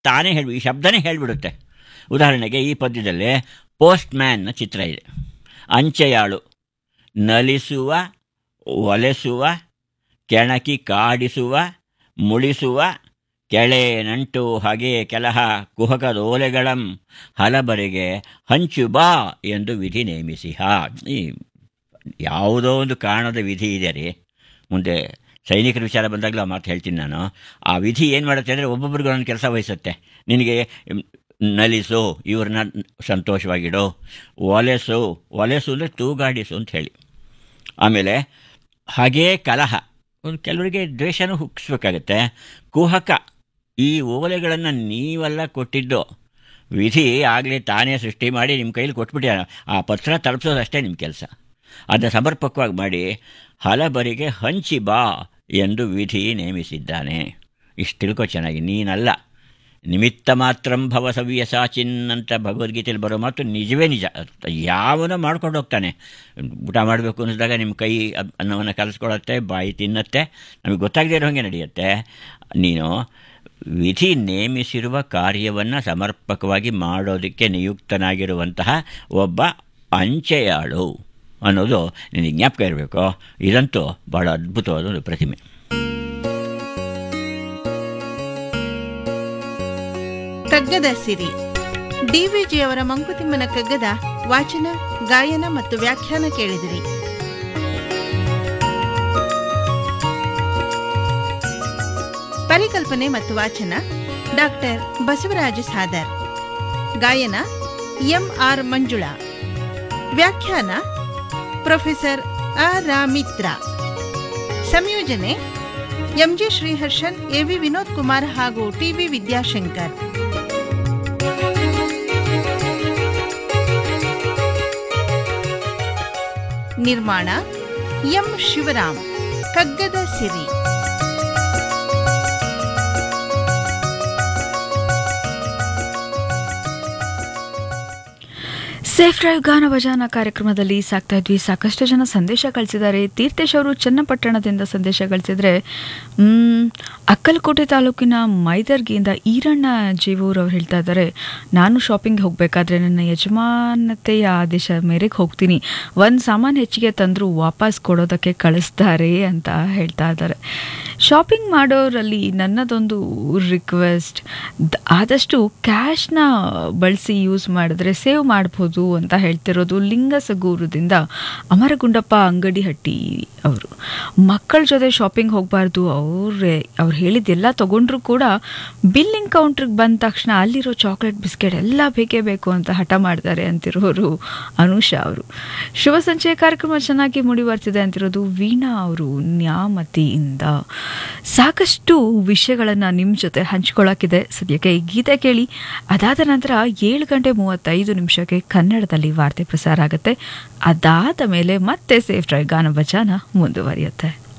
ತಾನೇ ಹೇಳಿ ಈ ಶಬ್ದನೇ ಹೇಳಿಬಿಡುತ್ತೆ ಉದಾಹರಣೆಗೆ ಈ ಪದ್ಯದಲ್ಲಿ ಪೋಸ್ಟ್ ಮ್ಯಾನ್ನ ಚಿತ್ರ ಇದೆ ಅಂಚೆಯಾಳು ನಲಿಸುವ ಒಲೆಸುವ ಕೆಣಕಿ ಕಾಡಿಸುವ ಮುಳಿಸುವ ಕೆಳೆ ನಂಟು ಹಾಗೆ ಕೆಲಹ ಕುಹಕದೋಲೆಗಳಂ ಹಲಬರಿಗೆ ಹಂಚು ಬಾ ಎಂದು ವಿಧಿ ನೇಮಿಸಿಹ ಈ ಯಾವುದೋ ಒಂದು ಕಾರಣದ ವಿಧಿ ಇದೆ ರೀ ಮುಂದೆ ಸೈನಿಕರ ವಿಚಾರ ಬಂದಾಗಲೂ ಆ ಮಾತು ಹೇಳ್ತೀನಿ ನಾನು ಆ ವಿಧಿ ಏನು ಮಾಡುತ್ತೆ ಅಂದರೆ ಒಬ್ಬೊಬ್ರಿಗೆ ಒಂದೊಂದು ಕೆಲಸ ವಹಿಸುತ್ತೆ ನಿನಗೆ ಮ್, ನಲಿಸು ಇವ್ರನ್ನ ಸಂತೋಷವಾಗಿಡು ಒಲೆಸು ಒಲೆಸು ಅಂದರೆ ತೂಗಾಡಿಸು ಅಂತ ಹೇಳಿ ಆಮೇಲೆ ಹಾಗೇ ಕಲಹ ಒಂದು ಕೆಲವರಿಗೆ ದ್ವೇಷನೂ ಹುಟ್ಟಿಸ್ಬೇಕಾಗತ್ತೆ ಕುಹಕ ಈ ಓಲೆಗಳನ್ನು ನೀವೆಲ್ಲ ಕೊಟ್ಟಿದ್ದು ವಿಧಿ ಆಗಲೇ ತಾನೇ ಸೃಷ್ಟಿ ಮಾಡಿ ನಿಮ್ಮ ಕೈಲಿ ಕೊಟ್ಬಿಟ್ಟ ಆ ಪತ್ರ ತಲುಪಿಸೋದಷ್ಟೇ ನಿಮ್ಮ ಕೆಲಸ ಅದನ್ನು ಸಮರ್ಪಕವಾಗಿ ಮಾಡಿ ಹಲಬರಿಗೆ ಹಂಚಿ ಬಾ ಎಂದು ವಿಧಿ ನೇಮಿಸಿದ್ದಾನೆ ಇಷ್ಟು ತಿಳ್ಕೊ ಚೆನ್ನಾಗಿ ನೀನಲ್ಲ ನಿಮಿತ್ತ ಮಾತ್ರಂ ಭವ ಸವ್ಯಸಾಚಿನ್ ಅಂತ ಭಗವದ್ಗೀತೆಯಲ್ಲಿ ಬರೋ ಮಾತು ನಿಜವೇ ನಿಜ ಯಾವನೋ ಮಾಡ್ಕೊಂಡು ಹೋಗ್ತಾನೆ ಊಟ ಮಾಡಬೇಕು ಅನ್ನಿಸಿದಾಗ ನಿಮ್ಮ ಕೈ ಅದ್- ಅನ್ನವನ್ನು ಕಲಿಸ್ಕೊಳತ್ತೆ ಬಾಯಿ ತಿನ್ನತ್ತೆ ನಮಗೆ ಗೊತ್ತಾಗದೇ ಇರೋ ಹಾಗೆ ನಡೆಯುತ್ತೆ ನೀನು ವಿಧಿ ನೇಮಿಸಿರುವ ಕಾರ್ಯವನ್ನು ಸಮರ್ಪಕವಾಗಿ ಮಾಡೋದಕ್ಕೆ ನಿಯುಕ್ತನಾಗಿರುವಂತಹ ಒಬ್ಬ ಅಂಚೆಯಾಳು ಅನ್ನೋದು ನಿನಗೆ ಜ್ಞಾಪಕ ಇರಬೇಕು ಇದಂತೂ ಭಾಳ ಅದ್ಭುತವಾದ ಒಂದು ಪ್ರತಿಮೆ ಕಗ್ಗದ ಸಿರಿ ಡಿವಿಜಿಯವರ ಮಂಕುತಿಮ್ಮನ ಕಗ್ಗದ ವಾಚನ ಗಾಯನ ಮತ್ತು ವ್ಯಾಖ್ಯಾನ ಕೇಳಿದಿರಿ ಪರಿಕಲ್ಪನೆ ಮತ್ತು ವಾಚನ ಡಾಕ್ಟರ್ ಬಸವರಾಜ ಸಾದರ್ ಗಾಯನ ಎಂ ಆರ್ ಮಂಜುಳಾ ವ್ಯಾಖ್ಯಾನ ಪ್ರೊಫೆಸರ್ ಅ ರಾಮಿತ್ರ ಸಂಯೋಜನೆ ಎಂಜಿ ಶ್ರೀಹರ್ಷನ್ ಎವಿ ವಿನೋದ್ ಕುಮಾರ್ ಹಾಗೂ ಟಿವಿ ವಿದ್ಯಾಶಂಕರ್ ನಿರ್ಮಾಣ ಎಂ ಶಿವರಾಮ್ ಕಗ್ಗದ ಸಿರಿ ಸೇಫ್ ಡ್ರೈವ್ ಗಾನ ಭಜಾನ ಕಾರ್ಯಕ್ರಮದಲ್ಲಿ ಸಾಕ್ತಾ ಇದ್ವಿ ಸಾಕಷ್ಟು ಜನ ಸಂದೇಶ ಕಳಿಸಿದ್ದಾರೆ ತೀರ್ಥೇಶ್ ಅವರು ಚನ್ನಪಟ್ಟಣದಿಂದ ಸಂದೇಶ ಕಳಿಸಿದ್ರೆ ಮ್, ಅಕ್ಕಲಕೋಟೆ ತಾಲೂಕಿನ ಮೈದರ್ಗಿಯಿಂದ ಈರಣ್ಣ ಜೀವೂರ್ ಅವ್ರು ಹೇಳ್ತಾ ಇದ್ದಾರೆ ನಾನು ಶಾಪಿಂಗ್ ಹೋಗಬೇಕಾದ್ರೆ ನನ್ನ ಯಜಮಾನತೆಯ ಆದೇಶ ಮೇರೆಗೆ ಹೋಗ್ತೀನಿ ಒಂದು ಸಾಮಾನು ಹೆಚ್ಚಿಗೆ ತಂದರೂ ವಾಪಸ್ ಕೊಡೋದಕ್ಕೆ ಕಳಿಸ್ತಾರೆ ಅಂತ ಹೇಳ್ತಾ ಇದ್ದಾರೆ ಶಾಪಿಂಗ್ ಮಾಡೋರಲ್ಲಿ ನನ್ನದೊಂದು ರಿಕ್ವೆಸ್ಟ್ ಆದಷ್ಟು ಕ್ಯಾಶ್ನ ಬಳಸಿ ಯೂಸ್ ಮಾಡಿದ್ರೆ ಸೇವ್ ಮಾಡ್ಬೋದು ಅಂತ ಹೇಳ್ತಿರೋದು ಲಿಂಗಸಗೂರದಿಂದ ಅಮರಗುಂಡಪ್ಪ ಅಂಗಡಿಹಟ್ಟಿ ಅವರು ಮಕ್ಕಳ ಜೊತೆ ಶಾಪಿಂಗ್ ಹೋಗಬಾರ್ದು ಅವ್ರೆ ಅವ್ರು ಹೇಳಿದ್ದೆಲ್ಲ ತಗೊಂಡ್ರು ಕೂಡ ಬಿಲ್ಲಿಂಗ್ ಕೌಂಟ್ರಿಗೆ ಬಂದ ತಕ್ಷಣ ಅಲ್ಲಿರೋ ಚಾಕ್ಲೇಟ್ ಬಿಸ್ಕೆಟ್ ಎಲ್ಲ ಬೇಕೇ ಬೇಕು ಅಂತ ಹಠ ಮಾಡ್ತಾರೆ ಅಂತಿರೋರು ಅನುಷಾ ಅವರು ಶುಭ ಸಂಚಯ ಕಾರ್ಯಕ್ರಮ ಚೆನ್ನಾಗಿ ಮೂಡಿ ಬರ್ತಿದೆ ಅಂತಿರೋದು ವೀಣಾ ಅವರು ನ್ಯಾಮತಿಯಿಂದ ಸಾಕಷ್ಟು ವಿಷಯಗಳನ್ನು ನಿಮ್ಮ ಜೊತೆ ಹಂಚ್ಕೊಳ್ಳೋಕ್ಕಿದೆ ಸದ್ಯಕ್ಕೆ ಈ ಗೀತೆ ಕೇಳಿ ಅದಾದ ನಂತರ ಏಳು ಗಂಟೆ ಮೂವತ್ತೈದು ನಿಮಿಷಕ್ಕೆ ಕನ್ನಡದಲ್ಲಿ ವಾರ್ತೆ ಪ್ರಸಾರ ಆಗುತ್ತೆ ಅದಾದ ಮೇಲೆ ಮತ್ತೆ ಸೇಫ್ ಡ್ರೈವ್ ಗಾನ ಭಜಾನ ಮುಂದುವರಿಯುತ್ತೆ